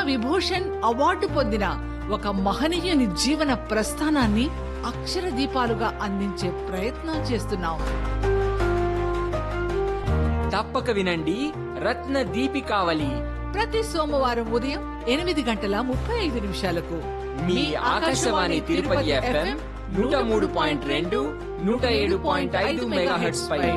Vibhushan award పొందిన ఒక మహనీయుని జీవన ప్రస్థానాన్ని అక్షర దీపాలుగా అందించే ప్రయత్నం చేస్తున్నాం తప్పక వినండి రత్న దీపికావళి ప్రతి సోమవారం ఉదయం ఎనిమిది గంటల ముప్పై ఐదు నిమిషాలకు మీ ఆకాశవాణి తిరుపతి ఎఫ్ఎం నూట మూడు పాయింట్ రెండు నూట ఏడు పాయింట్ ఐదు మెగాహెట్స్ పై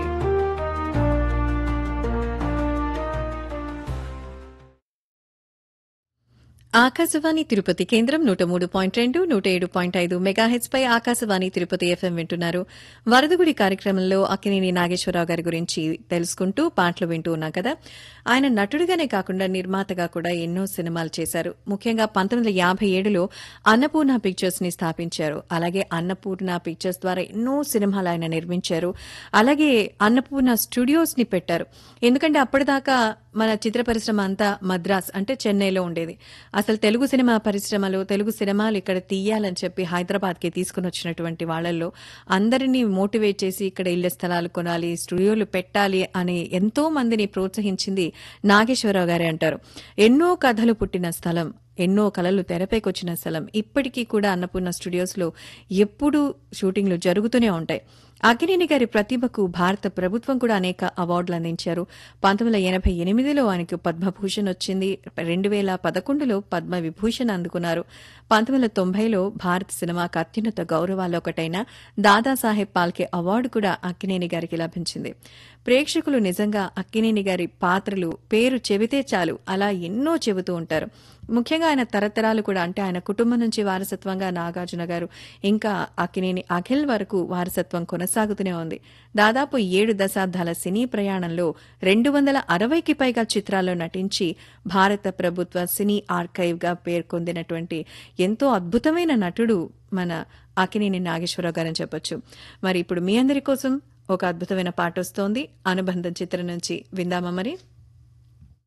ఆకాశవాణి తిరుపతి కేంద్రం నూట మూడు పాయింట్ రెండు నూట ఏడు పాయింట్ ఐదు మెగాహెచ్ పై ఆకాశవాణి తిరుపతి ఎఫ్ఎం వింటున్నారు వరదగుడి కార్యక్రమంలో అక్కినేని నాగేశ్వరరావు గారి గురించి తెలుసుకుంటూ పాటలు వింటూ ఉన్నాం కదా ఆయన నటుడిగానే కాకుండా నిర్మాతగా కూడా ఎన్నో సినిమాలు చేశారు ముఖ్యంగా పంతొమ్మిది వందల యాభై ఏడులో అన్నపూర్ణ పిక్చర్స్ ని స్థాపించారు అలాగే అన్నపూర్ణ పిక్చర్స్ ద్వారా ఎన్నో సినిమాలు ఆయన నిర్మించారు అలాగే అన్నపూర్ణ స్టూడియోస్ ని పెట్టారు ఎందుకంటే అప్పటిదాకా మన చిత్ర పరిశ్రమ అంతా మద్రాస్ అంటే చెన్నైలో ఉండేది అసలు తెలుగు సినిమా పరిశ్రమలో తెలుగు సినిమాలు ఇక్కడ తీయాలని చెప్పి హైదరాబాద్కి తీసుకుని వచ్చినటువంటి వాళ్ళల్లో అందరినీ మోటివేట్ చేసి ఇక్కడ ఇళ్ల స్థలాలు కొనాలి స్టూడియోలు పెట్టాలి అని ఎంతో మందిని ప్రోత్సహించింది నాగేశ్వరరావు గారే అంటారు ఎన్నో కథలు పుట్టిన స్థలం ఎన్నో కళలు తెరపైకొచ్చిన స్థలం ఇప్పటికీ కూడా అన్నపూర్ణ స్టూడియోస్లో ఎప్పుడూ షూటింగ్లు జరుగుతూనే ఉంటాయి అక్కినేని గారి ప్రతిభకు భారత ప్రభుత్వం కూడా అనేక అవార్డులు అందించారు పంతొమ్మిది వందల ఎనభై ఎనిమిదిలో ఆయనకు పద్మభూషణ్ వచ్చింది రెండు వేల పదకొండులో పద్మ విభూషణ్ అందుకున్నారు పంతొమ్మిది వందల తొంభైలో భారత సినిమాకు అత్యున్నత గౌరవాల్లో ఒకటైన దాదాసాహెబ్ పాల్కే అవార్డు కూడా అక్కినేని గారికి లభించింది ప్రేక్షకులు నిజంగా అక్కినేని గారి పాత్రలు పేరు చెబితే చాలు అలా ఎన్నో చెబుతూ ఉంటారు ముఖ్యంగా ఆయన తరతరాలు కూడా అంటే ఆయన కుటుంబం నుంచి వారసత్వంగా నాగార్జున గారు ఇంకా అక్కినేని అఖిల్ వరకు వారసత్వం కొనసాగుతూనే ఉంది దాదాపు ఏడు దశాబ్దాల సినీ ప్రయాణంలో రెండు వందల అరవైకి పైగా చిత్రాల్లో నటించి భారత ప్రభుత్వ సినీ ఆర్కైవ్ గా పేర్కొందినటువంటి ఎంతో అద్భుతమైన నటుడు మన అక్కినేని నాగేశ్వరరావు గారని చెప్పొచ్చు మరి ఇప్పుడు మీ అందరి కోసం ఒక అద్భుతమైన పాట వస్తోంది అనుబంధం చిత్రం నుంచి విందామా మరి